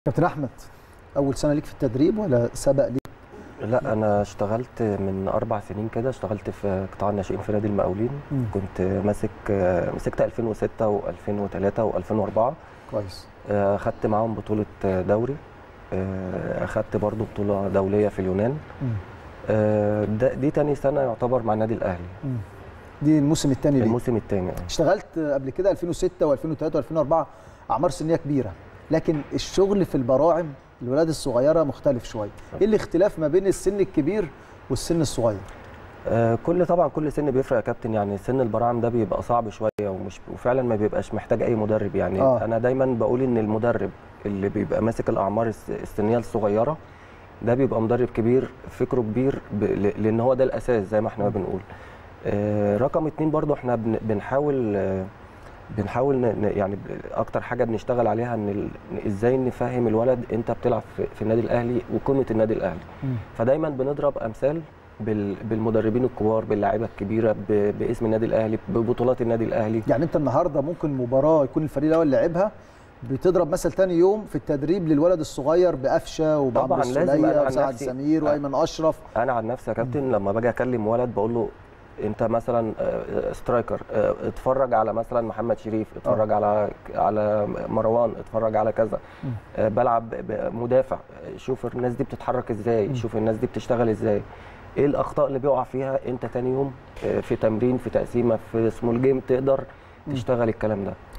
كابتن احمد اول سنه ليك في التدريب ولا سبق ليك لا انا اشتغلت من اربع سنين كده اشتغلت في قطاع الناشئين في نادي المقاولين مم. كنت ماسك مسكت 2006 و2003 و2004 كويس اخدت معاهم بطوله دوري اخدت برضو بطوله دوليه في اليونان مم. آه، ده- دي تاني سنه يعتبر مع النادي الاهلي مم. دي الموسم الثاني ليك الموسم الثاني اشتغلت قبل كده 2006 و2003 و2004 اعمار سنيه كبيره لكن الشغل في البراعم الولاد الصغيره مختلف شويه ايه الاختلاف ما بين السن الكبير والسن الصغير آه، كل طبعا كل سن بيفرق يا كابتن يعني سن البراعم ده بيبقى صعب شويه ومش وفعلا ما بيبقاش محتاج اي مدرب يعني آه. آه. انا دايما بقول ان المدرب اللي بيبقى ماسك الاعمار الس- السنيه الصغيره ده بيبقى مدرب كبير فكره كبير ب... ل- لان هو ده الاساس زي ما احنا ما بنقول آه، رقم اتنين برضو احنا بن... بنحاول آه، بنحاول ن... ن- يعني ب- اكتر حاجه بنشتغل عليها ان ال... ازاي نفهم الولد انت بتلعب في, في النادي الاهلي وقيمه النادي الاهلي فدايما بنضرب امثال بال- بالمدربين الكبار باللاعيبه الكبيره ب- باسم النادي الاهلي ببطولات النادي الاهلي يعني انت النهارده ممكن مباراه يكون الفريق الاول لعبها بتضرب مثل تاني يوم في التدريب للولد الصغير بقفشه وبعمرو طبعاً لازم أنا السوليه عن وسعد نفسي- سمير آه. وايمن اشرف انا عن نفسي يا كابتن لما باجي اكلم ولد بقول له انت مثلا آه، سترايكر آه، اتفرج على مثلا محمد شريف اتفرج على على مروان اتفرج على كذا آه، بلعب ب- مدافع آه، شوف الناس دي بتتحرك ازاي شوف الناس دي بتشتغل ازاي ايه الاخطاء اللي بيقع فيها انت تاني يوم آه، في تمرين في تقسيمه في سمول جيم تقدر تشتغل الكلام ده